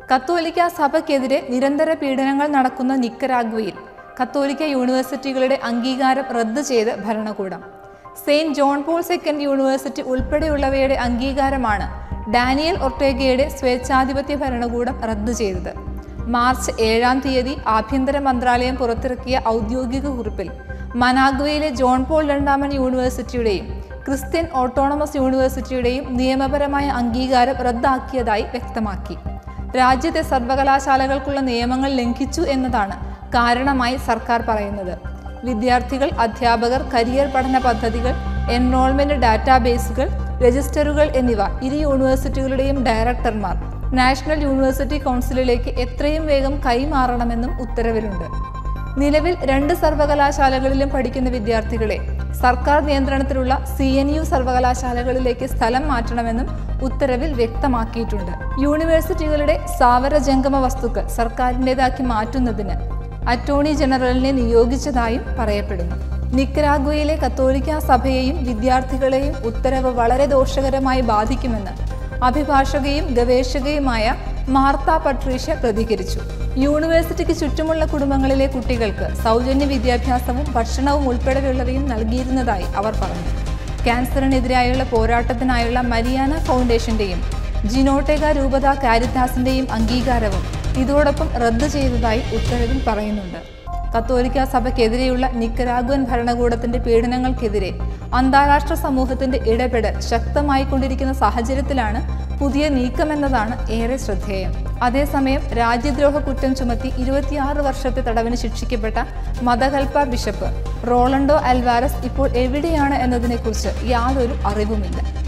കത്തോലിക്ക സഭയ്ക്കെതിരെ നിരന്തര പീഡനങ്ങൾ നടക്കുന്ന നിക്കരാഗ്വയിൽ കത്തോലിക്ക യൂണിവേഴ്സിറ്റികളുടെ അംഗീകാരം റദ്ദ് ചെയ്ത് ഭരണകൂടം Saint John Paul Second University ഉൾപ്പെടെയുള്ളവയുടെ അംഗീകാരമാണ് ഡാനിയൽ ഒർട്ടേഗയുടെ സ്വേച്ഛാധിപത്യ ഭരണകൂടം റദ്ദ് ചെയ്തത് മാർച്ച് ഏഴാം തീയതി ആഭ്യന്തര മന്ത്രാലയം പുറത്തിറക്കിയ ഔദ്യോഗിക കുറിപ്പിൽ മനാഗ്വയിലെ ജോൺ പോൾ രണ്ടാമൻ യൂണിവേഴ്സിറ്റിയുടെയും ക്രിസ്ത്യൻ ഓട്ടോണമസ് യൂണിവേഴ്സിറ്റിയുടെയും നിയമപരമായ അംഗീകാരം റദ്ദാക്കിയതായി വ്യക്തമാക്കി രാജ്യത്തെ സർവകലാശാലകൾക്കുള്ള നിയമങ്ങൾ ലംഘിച്ചു എന്നതാണ് കാരണമായി സർക്കാർ പറയുന്നത് വിദ്യാർത്ഥികൾ അധ്യാപകർ കരിയർ പഠന പദ്ധതികൾ എൻറോൾമെന്റ് ഡാറ്റാബേസുകൾ രജിസ്റ്ററുകൾ എന്നിവ ഇരു യൂണിവേഴ്സിറ്റികളുടെയും ഡയറക്ടർമാർ നാഷണൽ യൂണിവേഴ്സിറ്റി കൗൺസിലിലേക്ക് എത്രയും വേഗം കൈമാറണമെന്നും ഉത്തരവിലുണ്ട് നിലവിൽ രണ്ട് സർവകലാശാലകളിലും പഠിക്കുന്ന വിദ്യാർത്ഥികളെ സർക്കാർ നിയന്ത്രണത്തിലുള്ള സി എൻ യു സർവകലാശാലകളിലേക്ക് സ്ഥലം മാറ്റണമെന്നും ഉത്തരവിൽ വ്യക്തമാക്കിയിട്ടുണ്ട് യൂണിവേഴ്സിറ്റികളുടെ സാവര ജംഗമ വസ്തുക്കൾ സർക്കാരിൻ്റെതാക്കി മാറ്റുന്നതിന് അറ്റോർണി ജനറലിനെ നിയോഗിച്ചതായും പറയപ്പെടുന്നു നിക്കരാഗ്വയിലെ കത്തോലിക്ക സഭയെയും വിദ്യാർത്ഥികളെയും ഉത്തരവ് വളരെ ദോഷകരമായി ബാധിക്കുമെന്ന് അഭിഭാഷകയും ഗവേഷകയുമായ മാർത്ത പട്രീഷ്യ പ്രതികരിച്ചു യൂണിവേഴ്സിറ്റിക്ക് ചുറ്റുമുള്ള കുടുംബങ്ങളിലെ കുട്ടികൾക്ക് സൗജന്യ വിദ്യാഭ്യാസവും ഭക്ഷണവും ഉൾപ്പെടെയുള്ളവയും നൽകിയിരുന്നതായി അവർ പറഞ്ഞു ക്യാൻസറിനെതിരായുള്ള പോരാട്ടത്തിനായുള്ള മരിയാന ഫൗണ്ടേഷന്റെയും ജിനോട്ടേഗ രൂപത കാരിത്താസിന്റെയും അംഗീകാരവും ഇതോടൊപ്പം റദ്ദ് ചെയ്തതായി ഉത്തരവിൽ പറയുന്നുണ്ട് കത്തോലിക്ക സഭയ്ക്കെതിരെയുള്ള നിക്കരാഗ്വൻ ഭരണകൂടത്തിന്റെ പീഡനങ്ങൾക്കെതിരെ അന്താരാഷ്ട്ര സമൂഹത്തിന്റെ ഇടപെടൽ ശക്തമായിക്കൊണ്ടിരിക്കുന്ന സാഹചര്യത്തിലാണ് പുതിയ നീക്കമെന്നതാണ് ഏറെ ശ്രദ്ധേയം അതേസമയം രാജ്യദ്രോഹ കുറ്റം ചുമത്തി ഇരുപത്തിയാറ് വർഷത്തെ തടവിന് ശിക്ഷിക്കപ്പെട്ട മതകൽപ്പ ബിഷപ്പ് റോളണ്ടോ അൽവാരസ് ഇപ്പോൾ എവിടെയാണ് എന്നതിനെക്കുറിച്ച് യാതൊരു അറിവുമില്ല